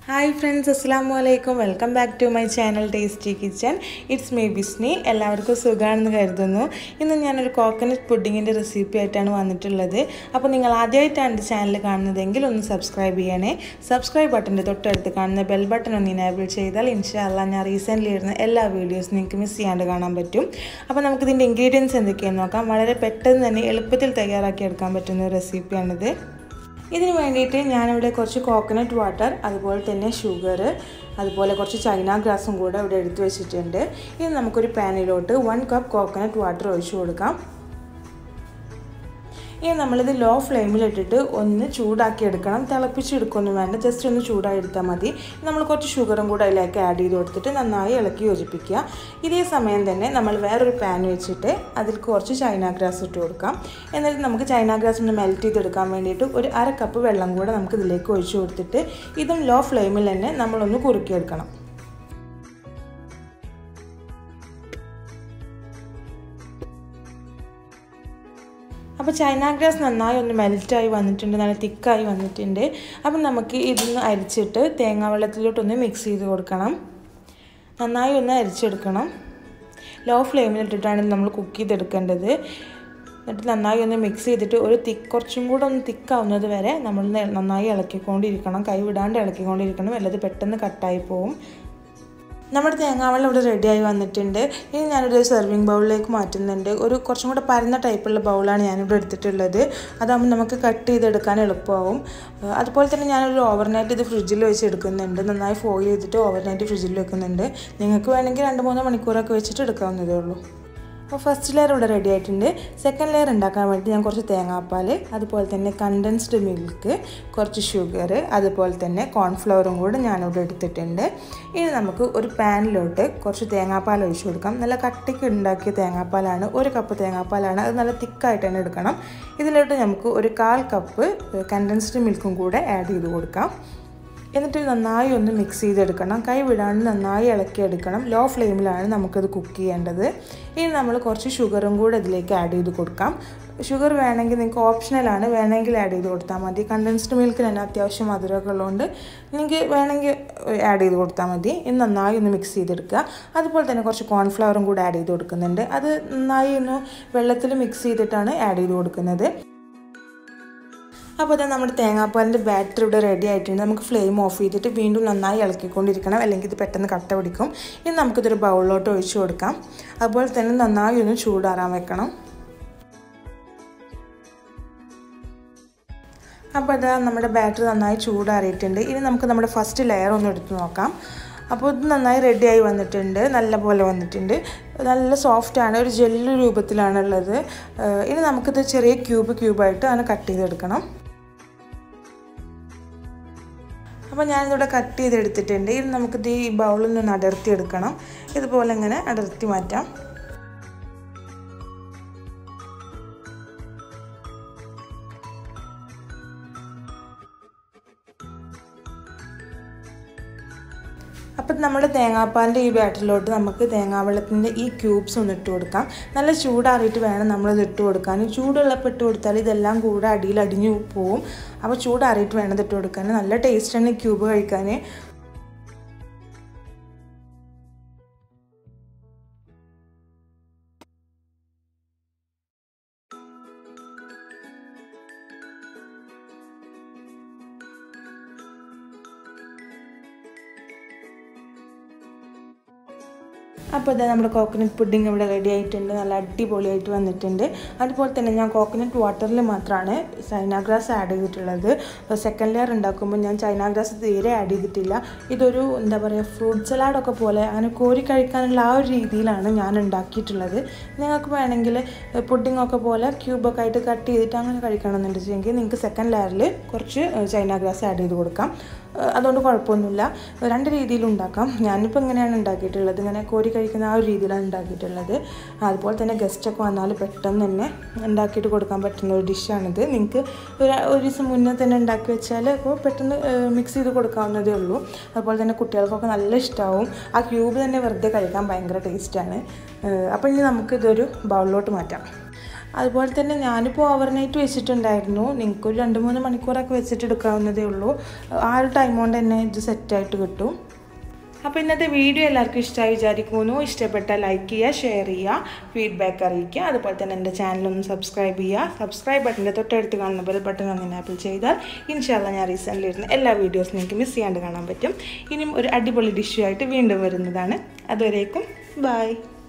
hi friends അസ്സാം വലൈക്കും welcome back to my channel tasty kitchen it's me ബിസ്നി എല്ലാവർക്കും സുഖമാണെന്ന് കരുതുന്നു ഇന്ന് ഞാനൊരു കോക്കനട്ട് പുഡിങ്ങിൻ്റെ റെസിപ്പി ആയിട്ടാണ് വന്നിട്ടുള്ളത് അപ്പോൾ നിങ്ങൾ ആദ്യമായിട്ടാണ് എൻ്റെ ചാനൽ കാണുന്നതെങ്കിൽ ഒന്ന് സബ്സ്ക്രൈബ് ചെയ്യണേ സബ്സ്ക്രൈബ് ബട്ടൻ്റെ തൊട്ടടുത്ത് കാണുന്ന ബെൽ ബട്ടൺ ഒന്ന് ഇനേബിൾ ചെയ്താൽ ഇൻഷാല്ല ഞാൻ റീസെൻ്റ്ലി ഇടുന്ന എല്ലാ വീഡിയോസും നിങ്ങൾക്ക് മിസ് ചെയ്യാണ്ട് കാണാൻ പറ്റും അപ്പോൾ നമുക്കിതിൻ്റെ ഇൻഗ്രീഡിയൻസ് എന്തൊക്കെയാണെന്ന് നോക്കാം വളരെ പെട്ടെന്ന് തന്നെ എളുപ്പത്തിൽ തയ്യാറാക്കി എടുക്കാൻ പറ്റുന്ന ഒരു റെസിപ്പിയാണിത് ഇതിന് വേണ്ടിയിട്ട് ഞാനിവിടെ കുറച്ച് കോക്കനട്ട് വാട്ടർ അതുപോലെ തന്നെ ഷുഗർ അതുപോലെ കുറച്ച് ചൈന ഗ്രാസും കൂടെ ഇവിടെ എടുത്തു വെച്ചിട്ടുണ്ട് ഇനി നമുക്കൊരു പാനിലോട്ട് വൺ കപ്പ് കോക്കനട്ട് വാട്ടർ ഒഴിച്ചു കൊടുക്കാം ഇനി നമ്മളിത് ലോ ഫ്ലെയിമിലിട്ടിട്ട് ഒന്ന് ചൂടാക്കി എടുക്കണം തിളപ്പിച്ചെടുക്കൊന്നും വേണ്ട ജസ്റ്റ് ഒന്ന് ചൂടായി എടുത്താൽ മതി നമ്മൾ കുറച്ച് ഷുഗറും കൂടെ അതിലേക്ക് ആഡ് ചെയ്ത് കൊടുത്തിട്ട് നന്നായി ഇളക്കി യോജിപ്പിക്കുക ഇതേ സമയം തന്നെ നമ്മൾ വേറൊരു പാൻ വെച്ചിട്ട് അതിൽ കുറച്ച് ചൈന ഗ്രാസ് ഇട്ട് കൊടുക്കാം എന്നിട്ട് നമുക്ക് ചൈന ഗ്രാസ് ഒന്ന് മെൽറ്റ് ചെയ്തെടുക്കാൻ വേണ്ടിയിട്ട് ഒരു അര കപ്പ് വെള്ളം കൂടെ നമുക്ക് ഇതിലേക്ക് ഒഴിച്ചു കൊടുത്തിട്ട് ഇതും ലോ ഫ്ലെയിമിൽ തന്നെ നമ്മളൊന്ന് കുറുക്കിയെടുക്കണം അപ്പോൾ ചൈന ഗ്രാസ് നന്നായി ഒന്ന് മെൽറ്റായി വന്നിട്ടുണ്ട് നല്ല തിക്കായി വന്നിട്ടുണ്ട് അപ്പം നമുക്ക് ഇതൊന്ന് അരിച്ചിട്ട് തേങ്ങാ വെള്ളത്തിലോട്ടൊന്ന് മിക്സ് ചെയ്ത് കൊടുക്കണം നന്നായി ഒന്ന് അരിച്ചെടുക്കണം ലോ ഫ്ലെയിമിലിട്ടിട്ടാണ് നമ്മൾ കുക്ക് ചെയ്തെടുക്കേണ്ടത് എന്നിട്ട് നന്നായി ഒന്ന് മിക്സ് ചെയ്തിട്ട് ഒരു തിക്ക് കുറച്ചും കൂടെ ഒന്ന് തിക്കാവുന്നത് വരെ നമ്മൾ നന്നായി ഇളക്കിക്കൊണ്ടിരിക്കണം കൈ വിടാണ്ട് ഇളക്കിക്കൊണ്ടിരിക്കണം അല്ലാതെ പെട്ടെന്ന് കട്ടായി പോവും നമ്മുടെ തേങ്ങാവെള്ളം ഇവിടെ റെഡിയായി വന്നിട്ടുണ്ട് ഇനി ഞാനൊരു സെർവിങ് ബൗളിലേക്ക് മാറ്റുന്നുണ്ട് ഒരു കുറച്ചും കൂടെ പരന്ന ടൈപ്പുള്ള ബൗളാണ് ഞാനിവിടെ എടുത്തിട്ടുള്ളത് അതാകുമ്പോൾ നമുക്ക് കട്ട് ചെയ്തെടുക്കാൻ എളുപ്പമാവും അതുപോലെ തന്നെ ഞാനൊരു ഓവർനൈറ്റ് ഇത് ഫ്രിഡ്ജിൽ വെച്ച് എടുക്കുന്നുണ്ട് നന്നായി ഫോയിൽ ചെയ്തിട്ട് ഓവർനൈറ്റ് ഫ്രിഡ്ജിൽ വെക്കുന്നുണ്ട് നിങ്ങൾക്ക് വേണമെങ്കിൽ രണ്ട് മൂന്ന് മണിക്കൂറൊക്കെ വെച്ചിട്ട് എടുക്കാവുന്നതേ ഉള്ളൂ അപ്പോൾ ഫസ്റ്റ് ലെയർ ഇവിടെ റെഡി ആയിട്ടുണ്ട് സെക്കൻഡ് ലെയർ ഉണ്ടാക്കാൻ വേണ്ടി ഞാൻ കുറച്ച് തേങ്ങാപ്പാൽ അതുപോലെ തന്നെ കണ്ടൻസ്ഡ് മിൽക്ക് കുറച്ച് ഷുഗർ അതുപോലെ തന്നെ കോൺഫ്ലവറും കൂടെ ഞാനിവിടെ എടുത്തിട്ടുണ്ട് ഇനി നമുക്ക് ഒരു പാനിലോട്ട് കുറച്ച് തേങ്ങാപ്പാൽ ഒഴിച്ചു കൊടുക്കാം നല്ല കട്ടിക്ക് ഉണ്ടാക്കിയ തേങ്ങാപ്പാലാണ് ഒരു കപ്പ് തേങ്ങാപ്പാലാണ് അത് നല്ല തിക്കായിട്ട് തന്നെ എടുക്കണം ഇതിലോട്ട് നമുക്ക് ഒരു കാൽ കപ്പ് കണ്ടൻസ്ഡ് മിൽക്കും കൂടെ ആഡ് ചെയ്ത് കൊടുക്കാം എന്നിട്ട് നന്നായി ഒന്ന് മിക്സ് ചെയ്തെടുക്കണം കൈ വിടാണ്ട് നന്നായി ഇളക്കിയെടുക്കണം ലോ ഫ്ലെയിമിലാണ് നമുക്കത് കുക്ക് ചെയ്യേണ്ടത് ഇനി നമ്മൾ കുറച്ച് ഷുഗറും കൂടെ ഇതിലേക്ക് ആഡ് ചെയ്ത് കൊടുക്കാം ഷുഗർ വേണമെങ്കിൽ നിങ്ങൾക്ക് ഓപ്ഷണലാണ് വേണമെങ്കിൽ ആഡ് ചെയ്ത് കൊടുത്താൽ മതി കണ്ടൻസ്ഡ് മിൽക്കിന് തന്നെ അത്യാവശ്യം മധുരമൊക്കെ ഉള്ളതുകൊണ്ട് നിങ്ങൾക്ക് വേണമെങ്കിൽ ആഡ് ചെയ്ത് കൊടുത്താൽ മതി ഇനി നന്നായി ഒന്ന് മിക്സ് ചെയ്തെടുക്കുക അതുപോലെ തന്നെ കുറച്ച് കോൺഫ്ലവറും കൂടെ ആഡ് ചെയ്ത് കൊടുക്കുന്നുണ്ട് അത് നന്നായി ഒന്ന് വെള്ളത്തിൽ മിക്സ് ചെയ്തിട്ടാണ് ആഡ് ചെയ്ത് കൊടുക്കുന്നത് അപ്പോൾ അത് നമ്മുടെ തേങ്ങാപ്പാലിൻ്റെ ബാറ്റർ ഇവിടെ റെഡി ആയിട്ടുണ്ട് നമുക്ക് ഫ്ലെയിം ഓഫ് ചെയ്തിട്ട് വീണ്ടും നന്നായി ഇളക്കിക്കൊണ്ടിരിക്കണം അല്ലെങ്കിൽ ഇത് പെട്ടെന്ന് കട്ട പിടിക്കും ഇനി നമുക്കിതൊരു ബൗളിലോട്ട് ഒഴിച്ചു കൊടുക്കാം അതുപോലെ തന്നെ നന്നായി ഒന്ന് ചൂടാറാൻ വെക്കണം അപ്പോൾ അതാ നമ്മുടെ ബാറ്റർ നന്നായി ചൂടാറിയിട്ടുണ്ട് ഇനി നമുക്ക് നമ്മുടെ ഫസ്റ്റ് ലെയർ ഒന്ന് എടുത്ത് നോക്കാം അപ്പോൾ ഇത് നന്നായി റെഡിയായി വന്നിട്ടുണ്ട് നല്ല പോലെ വന്നിട്ടുണ്ട് നല്ല സോഫ്റ്റാണ് ഒരു ജെല്ല് രൂപത്തിലാണുള്ളത് ഇനി നമുക്കിത് ചെറിയ ക്യൂബ് ക്യൂബായിട്ട് അങ്ങനെ കട്ട് ചെയ്തെടുക്കണം അപ്പോൾ ഞാനിതിവിടെ കട്ട് ചെയ്തെടുത്തിട്ടുണ്ട് ഇനി നമുക്കിത് ഈ ബൗളിൽ നിന്ന് അടർത്തി എടുക്കണം ഇതുപോലെ ഇങ്ങനെ അടർത്തി മാറ്റാം അപ്പം നമ്മുടെ തേങ്ങാപ്പാലിൻ്റെ ഈ ബാറ്ററിലോട്ട് നമുക്ക് തേങ്ങാവെള്ളത്തിൻ്റെ ഈ ക്യൂബ്സ് ഒന്ന് ഇട്ട് കൊടുക്കാം നല്ല ചൂടാറിയിട്ട് വേണം നമ്മളത് ഇട്ട് കൊടുക്കാൻ ചൂടുള്ളപ്പോൾ ഇട്ട് കൊടുത്താൽ ഇതെല്ലാം കൂടെ അടിയിൽ അടിഞ്ഞു പോവും അപ്പോൾ ചൂടാറിയിട്ട് വേണം ഇത് ഇട്ട് കൊടുക്കാൻ നല്ല ടേസ്റ്റാണ് ക്യൂബ് കഴിക്കാൻ അപ്പോൾ ഇതാ നമ്മുടെ കോക്കനട്ട് പുഡിംഗ് ഇവിടെ റെഡി ആയിട്ടുണ്ട് നല്ല അടിപൊളിയായിട്ട് വന്നിട്ടുണ്ട് അതുപോലെ തന്നെ ഞാൻ കോക്കനട്ട് വാട്ടറിൽ മാത്രമാണ് ചൈന ഗ്രാസ് ആഡ് ചെയ്തിട്ടുള്ളത് സെക്കൻഡ് ലെയർ ഉണ്ടാക്കുമ്പോൾ ഞാൻ ചൈന ഗ്രാസ് തീരെ ആഡ് ചെയ്തിട്ടില്ല ഇതൊരു എന്താ പറയുക ഫ്രൂട്ട് സലാഡൊക്കെ പോലെ അങ്ങനെ കോരി കഴിക്കാനുള്ള ആ ഒരു രീതിയിലാണ് ഞാൻ ഉണ്ടാക്കിയിട്ടുള്ളത് നിങ്ങൾക്ക് വേണമെങ്കിൽ പുഡിങ്ങൊക്കെ പോലെ ക്യൂബൊക്കെ ആയിട്ട് കട്ട് ചെയ്തിട്ട് അങ്ങനെ കഴിക്കണമെന്നുണ്ടെങ്കിൽ നിങ്ങൾക്ക് സെക്കൻഡ് ലെയറിൽ കുറച്ച് ചൈന ഗ്രാസ് ആഡ് ചെയ്ത് കൊടുക്കാം അതുകൊണ്ട് കുഴപ്പമൊന്നുമില്ല രണ്ട് രീതിയിലും ഉണ്ടാക്കാം ഞാനിപ്പോൾ ഇങ്ങനെയാണ് ഉണ്ടാക്കിയിട്ടുള്ളത് ഇങ്ങനെ കോരി കഴിക്കുന്ന ആ ഒരു രീതിയിലാണ് ഉണ്ടാക്കിയിട്ടുള്ളത് അതുപോലെ തന്നെ ഗസ്റ്റൊക്കെ വന്നാൽ പെട്ടെന്ന് തന്നെ ഉണ്ടാക്കിയിട്ട് കൊടുക്കാൻ പറ്റുന്ന ഒരു ഡിഷാണിത് നിങ്ങൾക്ക് ഒരു ഒരു ദിവസം മുന്നേ തന്നെ ഉണ്ടാക്കി വെച്ചാൽ അപ്പോൾ പെട്ടെന്ന് മിക്സ് ചെയ്ത് കൊടുക്കാവുന്നതേ ഉള്ളൂ അതുപോലെ തന്നെ കുട്ടികൾക്കൊക്കെ നല്ല ഇഷ്ടമാവും ആ ക്യൂബ് തന്നെ വെറുതെ കഴിക്കാൻ ഭയങ്കര ടേസ്റ്റാണ് അപ്പോൾ ഇനി നമുക്കിതൊരു ബൗളിലോട്ട് മാറ്റാം അതുപോലെ തന്നെ ഞാനിപ്പോൾ ഓവർനൈറ്റ് വെച്ചിട്ടുണ്ടായിരുന്നു നിങ്ങൾക്കൊരു രണ്ട് മൂന്ന് മണിക്കൂറൊക്കെ വെച്ചിട്ട് എടുക്കാവുന്നതേ ഉള്ളൂ ആ ഒരു ടൈം കൊണ്ട് തന്നെ ഇത് സെറ്റായിട്ട് കിട്ടും അപ്പോൾ ഇന്നത്തെ വീഡിയോ എല്ലാവർക്കും ഇഷ്ടമായി വിചാരിക്കുന്നു ഇഷ്ടപ്പെട്ടാൽ ലൈക്ക് ചെയ്യുക ഷെയർ ചെയ്യുക ഫീഡ്ബാക്ക് അറിയിക്കുക അതുപോലെ തന്നെ എൻ്റെ ചാനലൊന്ന് സബ്സ്ക്രൈബ് ചെയ്യുക സബ്സ്ക്രൈബ് ബട്ടൻ്റെ തൊട്ടടുത്ത് കാണുന്ന ബെൽ ബട്ടൺ ഒന്ന് എനാബിൾ ചെയ്താൽ ഇൻഷാല്ല ഞാൻ റീസെൻ്റിൽ ഇരുന്ന എല്ലാ വീഡിയോസും നിങ്ങൾക്ക് മിസ് ചെയ്യാണ്ട് കാണാൻ പറ്റും ഇനിയും ഒരു അടിപൊളി ഡിഷുമായിട്ട് വീണ്ടും വരുന്നതാണ് അതുവരേക്കും ബൈ